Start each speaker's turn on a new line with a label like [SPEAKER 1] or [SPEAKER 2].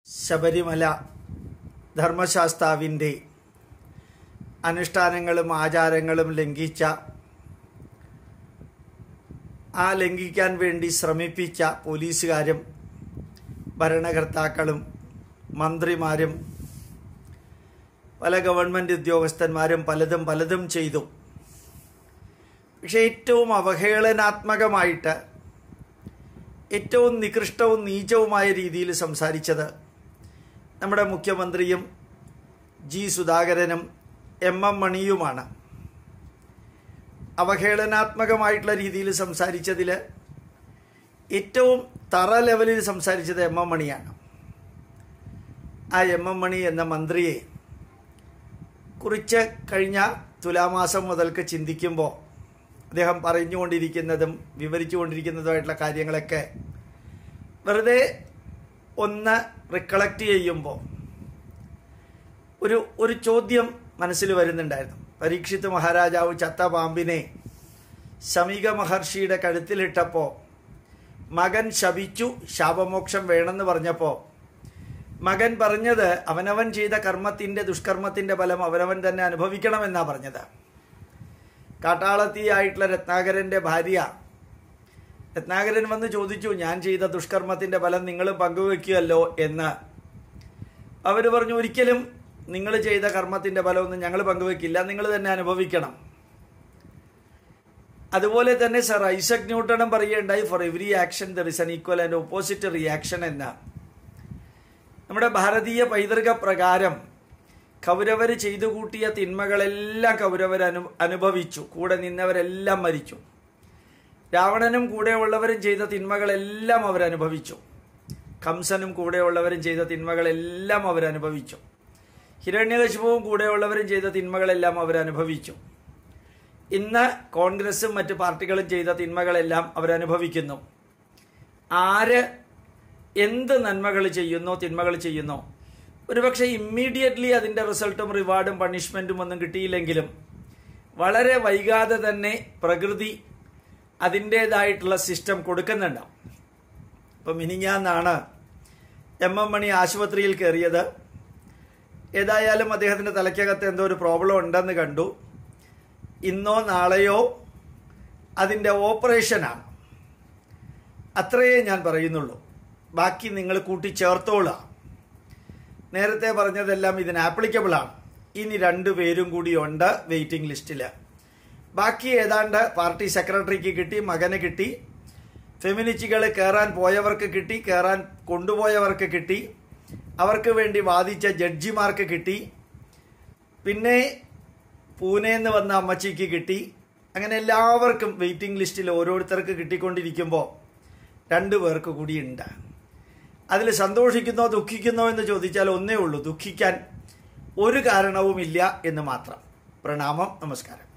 [SPEAKER 1] ശബരിമല ധർമ്മശാസ്താവിൻ്റെ അനുഷ്ഠാനങ്ങളും ആചാരങ്ങളും ലംഘിച്ച ആ ലംഘിക്കാൻ വേണ്ടി ശ്രമിപ്പിച്ച പോലീസുകാരും ഭരണകർത്താക്കളും മന്ത്രിമാരും പല ഗവൺമെൻറ് ഉദ്യോഗസ്ഥന്മാരും പലതും പലതും ചെയ്തു പക്ഷേ ഏറ്റവും അവഹേളനാത്മകമായിട്ട് ഏറ്റവും നികൃഷ്ടവും നീചവുമായ രീതിയിൽ സംസാരിച്ചത് നമ്മുടെ മുഖ്യമന്ത്രിയും ജി സുധാകരനും എം എം മണിയുമാണ് അവഹേളനാത്മകമായിട്ടുള്ള രീതിയിൽ സംസാരിച്ചതിൽ ഏറ്റവും തറ ലെവലിൽ സംസാരിച്ചത് എം എം മണിയാണ് ആ എം എം മണി എന്ന മന്ത്രിയെ കുറിച്ച് കഴിഞ്ഞ തുലാമാസം മുതൽക്ക് ചിന്തിക്കുമ്പോൾ അദ്ദേഹം പറഞ്ഞുകൊണ്ടിരിക്കുന്നതും വിവരിച്ചുകൊണ്ടിരിക്കുന്നതുമായിട്ടുള്ള കാര്യങ്ങളൊക്കെ വെറുതെ ഒന്ന് റിക്കളക്ട് ചെയ്യുമ്പോൾ ഒരു ഒരു ചോദ്യം മനസ്സിൽ വരുന്നുണ്ടായിരുന്നു പരീക്ഷിത്ത് മഹാരാജാവ് ചത്ത പാമ്പിനെ ശമീക മഹർഷിയുടെ കഴുത്തിലിട്ടപ്പോൾ മകൻ ശപിച്ചു ശാപമോക്ഷം വേണമെന്ന് പറഞ്ഞപ്പോൾ മകൻ പറഞ്ഞത് അവനവൻ ചെയ്ത കർമ്മത്തിൻ്റെ ദുഷ്കർമ്മത്തിൻ്റെ ഫലം അവനവൻ തന്നെ അനുഭവിക്കണമെന്നാണ് പറഞ്ഞത് കാട്ടാളത്തിയായിട്ടുള്ള രത്നാകരൻ്റെ ഭാര്യ രത്നാകരൻ വന്ന് ചോദിച്ചു ഞാൻ ചെയ്ത ദുഷ്കർമ്മത്തിൻ്റെ ഫലം നിങ്ങൾ പങ്കുവെക്കുകയല്ലോ എന്ന് അവർ പറഞ്ഞു ഒരിക്കലും നിങ്ങൾ ചെയ്ത കർമ്മത്തിൻ്റെ ഫലമൊന്നും ഞങ്ങൾ പങ്കുവെക്കില്ല നിങ്ങൾ തന്നെ അനുഭവിക്കണം അതുപോലെ തന്നെ സർ ഐസക് ന്യൂട്ടണും പറയുകയുണ്ടായി for every action there is an equal and opposite reaction എന്ന് നമ്മുടെ ഭാരതീയ പൈതൃക പ്രകാരം കൗരവർ ചെയ്തു കൂട്ടിയ തിന്മകളെല്ലാം കൗരവർ അനു അനുഭവിച്ചു കൂടെ നിന്നവരെല്ലാം മരിച്ചു രാവണനും കൂടെയുള്ളവരും ചെയ്ത തിന്മകളെല്ലാം അവരനുഭവിച്ചു കംസനും കൂടെയുള്ളവരും ചെയ്ത തിന്മകളെല്ലാം അവരനുഭവിച്ചു ഹിരണ്യകശിപവും കൂടെയുള്ളവരും ചെയ്ത തിന്മകളെല്ലാം അവരനുഭവിച്ചു ഇന്ന് കോൺഗ്രസും മറ്റ് പാർട്ടികളും ചെയ്ത തിന്മകളെല്ലാം അവരനുഭവിക്കുന്നു ആര് എന്ത് നന്മകൾ ചെയ്യുന്നോ തിന്മകൾ ചെയ്യുന്നോ ഒരുപക്ഷെ ഇമ്മീഡിയറ്റ്ലി അതിൻ്റെ റിസൾട്ടും റിവാർഡും പണിഷ്മെൻറ്റും ഒന്നും കിട്ടിയില്ലെങ്കിലും വളരെ വൈകാതെ തന്നെ പ്രകൃതി അതിൻ്റേതായിട്ടുള്ള സിസ്റ്റം കൊടുക്കുന്നുണ്ടാവും അപ്പം മിനിഞ്ഞാന്നാണ് എം എം മണി ആശുപത്രിയിൽ കയറിയത് ഏതായാലും അദ്ദേഹത്തിൻ്റെ തലയ്ക്കകത്ത് എന്തോ ഒരു പ്രോബ്ലം ഉണ്ടെന്ന് കണ്ടു ഇന്നോ നാളെയോ അതിൻ്റെ ഓപ്പറേഷനാണ് അത്രയേ ഞാൻ പറയുന്നുള്ളൂ ബാക്കി നിങ്ങൾ കൂട്ടിച്ചേർത്തോളുക നേരത്തെ പറഞ്ഞതെല്ലാം ഇതിന് ആപ്ലിക്കബിൾ ആണ് ഇനി രണ്ടു പേരും കൂടി ഉണ്ട് വെയിറ്റിംഗ് ലിസ്റ്റിൽ ബാക്കി ഏതാണ്ട് പാർട്ടി സെക്രട്ടറിക്ക് കിട്ടി മകന് കിട്ടി ഫെമിനിസ്റ്റുകൾ കയറാൻ പോയവർക്ക് കിട്ടി കയറാൻ കൊണ്ടുപോയവർക്ക് കിട്ടി അവർക്ക് വേണ്ടി വാദിച്ച ജഡ്ജിമാർക്ക് കിട്ടി പിന്നെ പൂനെന്ന് വന്ന അമ്മച്ചിക്ക് കിട്ടി അങ്ങനെ എല്ലാവർക്കും വെയിറ്റിംഗ് ലിസ്റ്റിൽ ഓരോരുത്തർക്ക് കിട്ടിക്കൊണ്ടിരിക്കുമ്പോൾ രണ്ടു പേർക്ക് കൂടിയുണ്ട് അതിൽ സന്തോഷിക്കുന്നോ ദുഃഖിക്കുന്നോ എന്ന് ചോദിച്ചാൽ ഒന്നേ ഉള്ളൂ ദുഃഖിക്കാൻ ഒരു കാരണവുമില്ല എന്ന് മാത്രം പ്രണാമം നമസ്കാരം